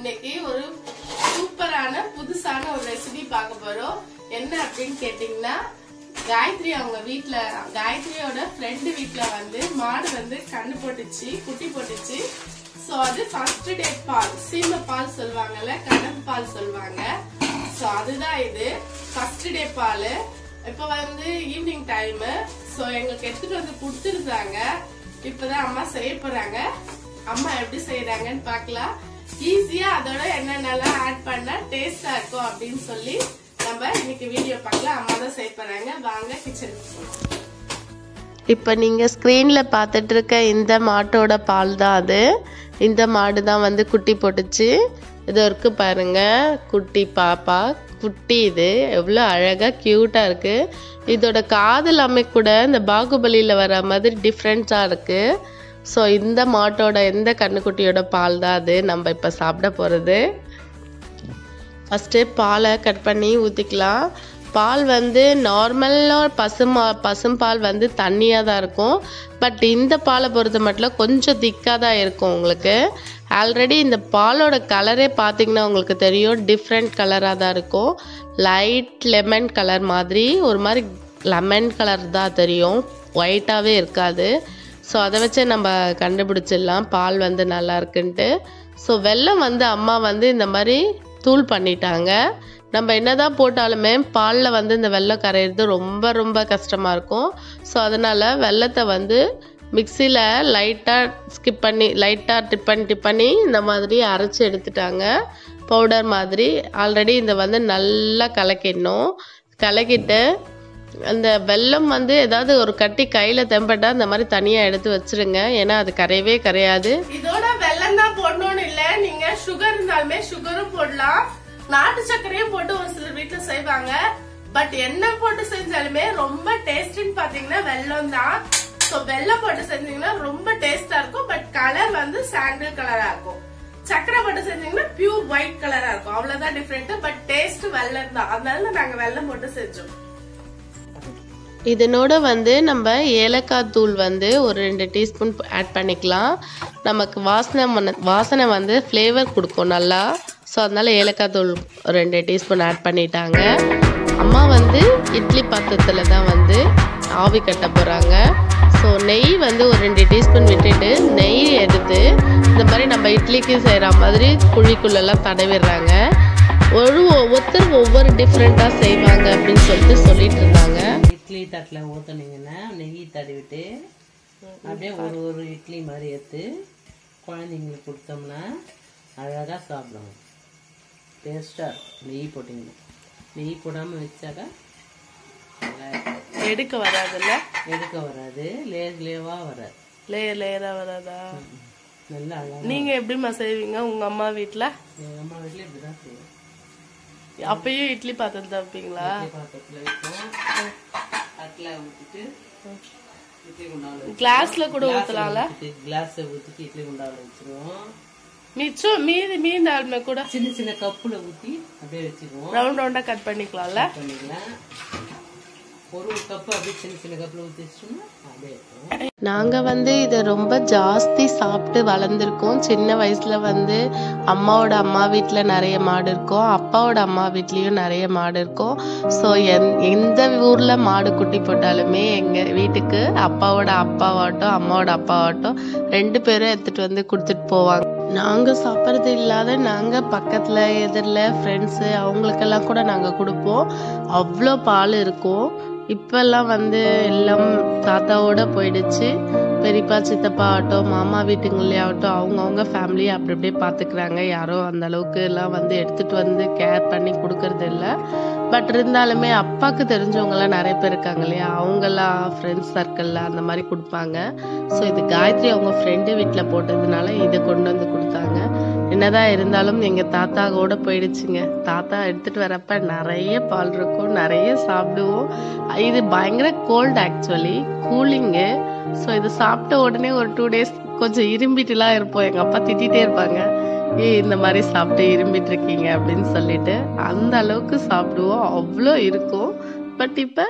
இன்னைக்கு ஒரு சூப்பரான புதுசான ஒரு ரெசிபி பார்க்க போறோம் என்ன அப்படின்னு கேட்டீங்கன்னா காயத்ரி அவங்க வீட்ல காயத்ரியோட ஃப்ரெண்டு வீட்ல வந்து மாடு வந்து கண்ணு போட்டுச்சு குட்டி போட்டுச்சு சோ அது ஃபர்ஸ்ட் டே பால் சீம பால் சொல்லுவாங்கல்ல கடல் பால் சொல்லுவாங்க சோ அதுதான் இது ஃபர்ஸ்ட் டே பால் இப்ப வந்து ஈவினிங் டைம் சோ எங்களுக்கு எடுத்துட்டு வந்து கொடுத்துருந்தாங்க இப்பதான் அம்மா செய்ய போறாங்க அம்மா எப்படி செய்யறாங்கன்னு பார்க்கலாம் ஈஸியா அதோட என்னென்னலாம் ஆட் பண்ணா டேஸ்டா இருக்கும் அப்படின்னு சொல்லி நம்ம இன்னைக்கு வீடியோ பார்க்கலாம் அம்மா தான் செய்ய போறாங்க வாங்க கிச்சனுக்கு போகலாம் இப்போ நீங்கள் ஸ்க்ரீனில் பார்த்துட்டு இருக்க இந்த மாட்டோட பால் தான் அது இந்த மாடு தான் வந்து குட்டி போட்டுச்சு இது இருக்கு பாருங்க குட்டி பாப்பா குட்டி இது எவ்வளோ அழகாக க்யூட்டாக இருக்குது இதோட காது எல்லாமே கூட இந்த பாகுபலியில் வர மாதிரி டிஃப்ரெண்ட்ஸாக இருக்குது ஸோ இந்த மாட்டோட எந்த கண்ணுக்குட்டியோட பால் தான் அது நம்ம இப்போ சாப்பிட போகிறது ஃபஸ்ட்டு பாலை கட் பண்ணி ஊற்றிக்கலாம் பால் வந்து நார்மலாக பசுமா பசும்பால் வந்து தண்ணியாக தான் இருக்கும் பட் இந்த பாலை பொறுத்த மட்டும் கொஞ்சம் திக்காக தான் இருக்கும் உங்களுக்கு ஆல்ரெடி இந்த பாலோட கலரே பார்த்தீங்கன்னா உங்களுக்கு தெரியும் டிஃப்ரெண்ட் கலராக தான் இருக்கும் லைட் லெமன் கலர் மாதிரி ஒரு மாதிரி லெமன் கலர் தான் தெரியும் ஒயிட்டாகவே இருக்காது ஸோ அதை வச்சு நம்ம கண்டுபிடிச்சிடலாம் பால் வந்து நல்லா இருக்குன்ட்டு ஸோ வெல்லம் வந்து அம்மா வந்து இந்த மாதிரி தூள் பண்ணிட்டாங்க நம்ம என்னதான் போட்டாலுமே பாலில் வந்து இந்த வெல்லம் கரையிறது ரொம்ப ரொம்ப கஷ்டமாக இருக்கும் ஸோ அதனால் வெல்லத்தை வந்து மிக்சியில் லைட்டாக ஸ்கிப் பண்ணி லைட்டாக டிப் பண்ணி டிப் பண்ணி இந்த மாதிரி அரைச்சி எடுத்துட்டாங்க பவுடர் மாதிரி ஆல்ரெடி இந்த வந்து நல்லா கலக்கிடணும் கலக்கிட்டு அந்த வெல்லம் வந்து ஏதாவது ஒரு கட்டி கையில் தெம்பட்டா இந்த மாதிரி தனியாக எடுத்து வச்சிருங்க ஏன்னா அது கரையவே கரையாது இதோட வெல்லம் தான் போடணும்னு இல்ல நீங்க சுகர் இருந்தாலுமே சுகரும் போடலாம் நாட்டு சர்க்கரையும் போட்டு ஒரு சில வீட்டுல செய்வாங்க பட் என்ன போட்டு செஞ்சாலுமே ரொம்ப டேஸ்ட்னு பாத்தீங்கன்னா வெல்லம் தான் சோ வெல்லம் போட்டு செஞ்சீங்கன்னா ரொம்ப டேஸ்டா இருக்கும் பட் கலர் வந்து சாண்டில் கலரா இருக்கும் சக்கரை போட்டு செஞ்சீங்கன்னா பியூர் ஒயிட் கலரா இருக்கும் அவ்வளவுதான் டிஃபரெண்ட் பட் டேஸ்ட் வெல்லம் தான் அதனால நாங்க வெல்லம் போட்டு செஞ்சோம் இதனோட வந்து நம்ம ஏலக்காய் தூள் வந்து ஒரு ரெண்டு டீஸ்பூன் ஆட் பண்ணிக்கலாம் நமக்கு வாசனை மன- வாசனை வந்து ஃப்ளேவர் கொடுக்கும் நல்லா ஸோ அதனால ஏலக்காய் தூள் ஒரு ரெண்டு டீஸ்பூன் ஆட் பண்ணிட்டாங்க அம்மா வந்து இட்லி பாத்திரத்தில் தான் வந்து ஆவி கட்ட போகிறாங்க ஸோ நெய் வந்து ஒரு ரெண்டு டீஸ்பூன் விட்டுட்டு நெய் எடுத்து இந்த மாதிரி நம்ம இட்லிக்கு செய்கிற மாதிரி குழிக்குள்ளெல்லாம் தடவிடுறாங்க ஒரு ஒவ்வொருத்தர் ஒவ்வொரு டிஃப்ரெண்ட்டாக செய்வாங்க அப்படின்னு சொல்லிட்டு சொல்லிட்டு இருந்தாங்க இட்லி தட்டில் ஊற்றுனீங்கன்னா நெய் தடவிட்டு அப்படியே ஒரு ஒரு இட்லி மாதிரி எடுத்து குழந்தைங்களுக்கு கொடுத்தோம்னா அழகாக சாப்பிடுவாங்க டேஸ்ட்டாக நெய் போட்டிங்கன்னா நெய் போடாமல் வச்சாக்கா நல்லா இருக்கும். எடுக்க வராதுல்ல எடுக்க வராது லேஸ் லேவாக வராது லேயர் லேயரா வராதா நல்லா அழகாக நீங்க எப்படிம்மா செய்வீங்க உங்க அம்மா வீட்ல எங்கள் அம்மா வீட்டில் இப்படி தான் செய்வோம் அப்பயும் இட்லி பாத்திரம் தான் வைப்பீங்களா இட்லி பாத்திரத்தில் வைப்போம் தட்டில் ஊற்றிட்டு இட்லி குண்டாவில் கிளாஸ்ல கூட ஊத்தலாம்ல கிளாஸை ஊற்றிட்டு இட்லி குண்டாவில் வச்சுருவோம் மிச்சம் மீதி மீந்தாலுமே கூட சின்ன சின்ன கப்புல ஊற்றி அப்படியே வச்சுக்குவோம் ரவுண்ட் ரவுண்டா கட் பண்ணிக்கலாம்ல பண்ணிக்கலாம் ஒரு ஒரு கப்பு அப்படியே சின்ன சின்ன கப்பில் ஊற்றி வச்சிட்டோம்னா அப்படியே இருக்கும் நாங்கள் வந்து இதை ரொம்ப ஜாஸ்தி சாப்பிட்டு வளர்ந்துருக்கோம் சின்ன வயசில் வந்து அம்மாவோட அம்மா வீட்டில் நிறைய மாடு இருக்கும் அப்பாவோட அம்மா வீட்லேயும் நிறைய மாடு இருக்கும் ஸோ எந் எந்த ஊரில் மாடு குட்டி போட்டாலுமே எங்கள் வீட்டுக்கு அப்பாவோட அப்பாவாகட்டும் அம்மாவோட அப்பாவாகட்டும் ரெண்டு பேரும் எடுத்துகிட்டு வந்து கொடுத்துட்டு போவாங்க நாங்கள் சாப்பிட்றது இல்லாத நாங்கள் பக்கத்தில் எதிரில் ஃப்ரெண்ட்ஸு அவங்களுக்கெல்லாம் கூட நாங்கள் கொடுப்போம் அவ்வளோ பால் இருக்கும் இப்பெல்லாம் வந்து எல்லாம் தாத்தாவோட போயிடுச்சு பெரியப்பா சித்தப்பா ஆகட்டும் மாமா வீட்டுங்களே ஆகட்டும் அவங்கவுங்க ஃபேமிலியை அப்படி அப்படியே பார்த்துக்கிறாங்க யாரும் அந்த அளவுக்கு எல்லாம் வந்து எடுத்துட்டு வந்து கேர் பண்ணி கொடுக்கறது இல்லை பட் இருந்தாலுமே அப்பாவுக்கு தெரிஞ்சவங்கலாம் நிறைய பேர் இருக்காங்க இல்லையா அவங்கெல்லாம் ஃப்ரெண்ட்ஸ் சர்க்கிளில் அந்த மாதிரி கொடுப்பாங்க ஸோ இது காயத்ரி அவங்க ஃப்ரெண்டு வீட்டில் போட்டதுனால இதை கொண்டு வந்து கொடுத்தாங்க என்னதான் இருந்தாலும் எங்கள் தாத்தா கூட போயிடுச்சுங்க தாத்தா எடுத்துட்டு வரப்ப நிறைய பால் இருக்கும் நிறைய சாப்பிடுவோம் இது பயங்கர கோல்டு ஆக்சுவலி கூலிங்கு ஸோ இது சாப்பிட்ட உடனே ஒரு டூ டேஸ் கொஞ்சம் இரும்பிட்டுலாம் இருப்போம் எங்கள் அப்பா திட்டிகிட்டே இருப்பாங்க ஏய் இந்த மாதிரி சாப்பிட்டு இரும்பிட்டு இருக்கீங்க அப்படின்னு சொல்லிட்டு அந்த அளவுக்கு சாப்பிடுவோம் அவ்வளோ இருக்கும் பட் இப்போ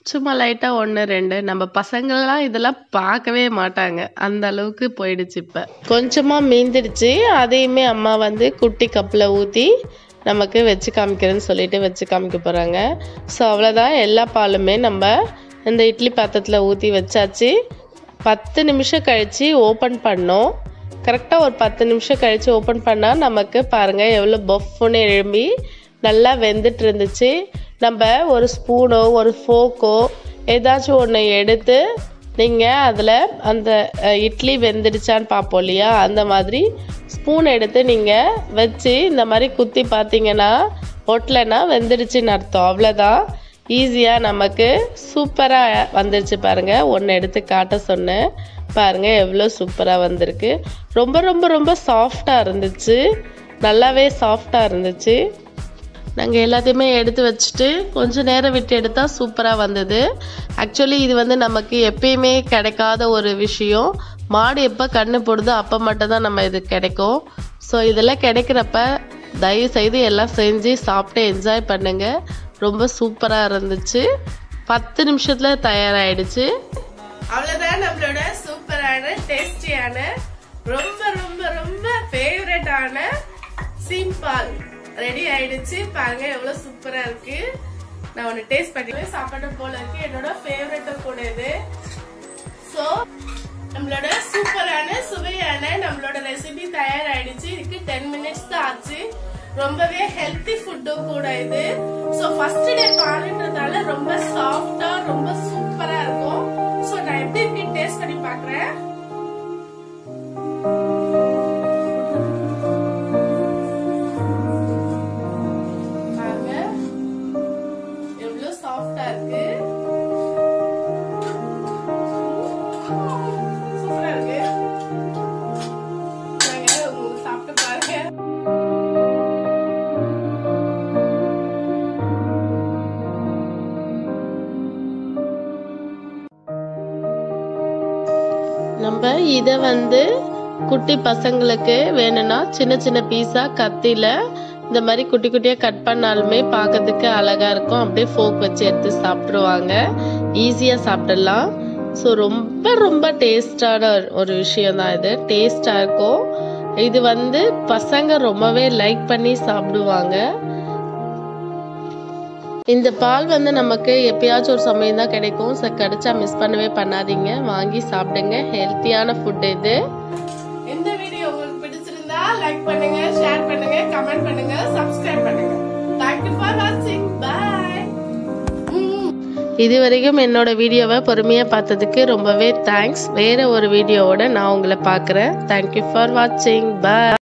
சும்மா லைட்டாக ஒன்று ரெண்டு நம்ம பசங்கள்லாம் இதெல்லாம் பார்க்கவே மாட்டாங்க அந்த அளவுக்கு போயிடுச்சு இப்போ கொஞ்சமாக மீந்துடுச்சு அதையுமே அம்மா வந்து குட்டி கப்பில் ஊற்றி நமக்கு வச்சு காமிக்கிறேன்னு சொல்லிட்டு வச்சு காமிக்க போகிறாங்க ஸோ அவ்வளோதான் எல்லா பாலுமே நம்ம இந்த இட்லி பாத்திரத்தில் ஊற்றி வச்சாச்சு பத்து நிமிஷம் கழித்து ஓப்பன் பண்ணோம் கரெக்டாக ஒரு பத்து நிமிஷம் கழித்து ஓப்பன் பண்ணால் நமக்கு பாருங்கள் எவ்வளோ பஃப்னு எழும்பி நல்லா வெந்துட்டு இருந்துச்சு நம்ம ஒரு ஸ்பூனோ ஒரு ஃபோக்கோ ஏதாச்சும் ஒன்று எடுத்து நீங்கள் அதில் அந்த அஹ், இட்லி வெந்துடுச்சான்னு பார்ப்போம் இல்லையா அந்த மாதிரி ஸ்பூன் எடுத்து நீங்கள் வச்சு இந்த மாதிரி குத்தி பார்த்தீங்கன்னா ஒட்டலைன்னா வெந்துடுச்சுன்னு அர்த்தம் அவ்வளோதான் ஈஸியாக நமக்கு சூப்பராக வந்துருச்சு பாருங்கள் ஒன்று எடுத்து காட்ட சொன்னேன் பாருங்கள் எவ்வளோ சூப்பராக வந்திருக்கு ரொம்ப ரொம்ப ரொம்ப சாஃப்டாக இருந்துச்சு நல்லாவே சாஃப்டாக இருந்துச்சு நாங்கள் எல்லாத்தையுமே எடுத்து வச்சுட்டு கொஞ்சம் நேரம் விட்டு எடுத்தால் சூப்பராக வந்தது ஆக்சுவலி இது வந்து நமக்கு எப்பயுமே கிடைக்காத ஒரு விஷயம் மாடு எப்போ கண்ணு போடுதோ அப்போ மட்டும்தான் நம்ம இது கிடைக்கும் ஸோ இதெல்லாம் கிடைக்கிறப்ப தயவு செய்து எல்லாம் செஞ்சு சாப்பிட்டு என்ஜாய் பண்ணுங்க ரொம்ப சூப்பராக இருந்துச்சு பத்து நிமிஷத்தில் தயாராகிடுச்சு அவ்வளவுதான் நம்மளோட சூப்பரான டேஸ்டியான ரொம்ப ரொம்ப ரொம்ப ஃபேவரட்டான சீம்பால் ரெடி ஆயிடுச்சு பாருங்க எவ்வளவு சூப்பரா இருக்கு நான் ஒன்னு டேஸ்ட் பண்ணி சாப்பிட போல இருக்கு என்னோட ஃபேவரட்டும் கூட இது சோ நம்மளோட சூப்பரான சுவையான நம்மளோட ரெசிபி தயாராயிடுச்சு இதுக்கு டென் மினிட்ஸ் தான் ஆச்சு ரொம்பவே ஹெல்த்தி ஃபுட்டும் கூட இது சோ ஃபர்ஸ்ட் டே பாலுன்றதால ரொம்ப சாஃப்டா ரொம்ப சூப்பரா இருக்கும் சோ நான் எப்படி இருக்கு டேஸ்ட் பண்ணி பாக்குறேன் பாருங்க எவ்வளவு சாஃப்டா இருக்கு சூப்பரா இருக்கு நாங்க உங்களுக்கு சாப்பிட்டு பாருங்க நம்ம இதை வந்து குட்டி பசங்களுக்கு வேணும்னா சின்ன சின்ன பீஸாக கத்தியில் இந்த மாதிரி குட்டி குட்டியாக கட் பண்ணாலுமே பார்க்கறதுக்கு அழகாக இருக்கும் அப்படியே ஃபோக் வச்சு எடுத்து சாப்பிட்ருவாங்க ஈஸியாக சாப்பிடலாம் ஸோ ரொம்ப ரொம்ப டேஸ்டான ஒரு விஷயம் தான் இது டேஸ்டாக இருக்கும் இது வந்து பசங்க ரொம்பவே லைக் பண்ணி சாப்பிடுவாங்க இந்த பால் வந்து நமக்கு எப்பயாச்சும் ஒரு சமயம் தான் கிடைக்கும் ஸோ கிடைச்சா மிஸ் பண்ணவே பண்ணாதீங்க வாங்கி சாப்பிடுங்க ஹெல்த்தியான ஃபுட் இது இந்த வீடியோ உங்களுக்கு பிடிச்சிருந்தா லைக் பண்ணுங்க ஷேர் பண்ணுங்க கமெண்ட் பண்ணுங்க சப்ஸ்கிரைப் பண்ணுங்க தேங்க்யூ ஃபார் வாட்சிங் பை இது வரைக்கும் என்னோட வீடியோவை பொறுமையாக பார்த்ததுக்கு ரொம்பவே தேங்க்ஸ் வேற ஒரு வீடியோவோட நான் உங்களை பார்க்குறேன் தேங்க்யூ ஃபார் வாட்சிங் பாய்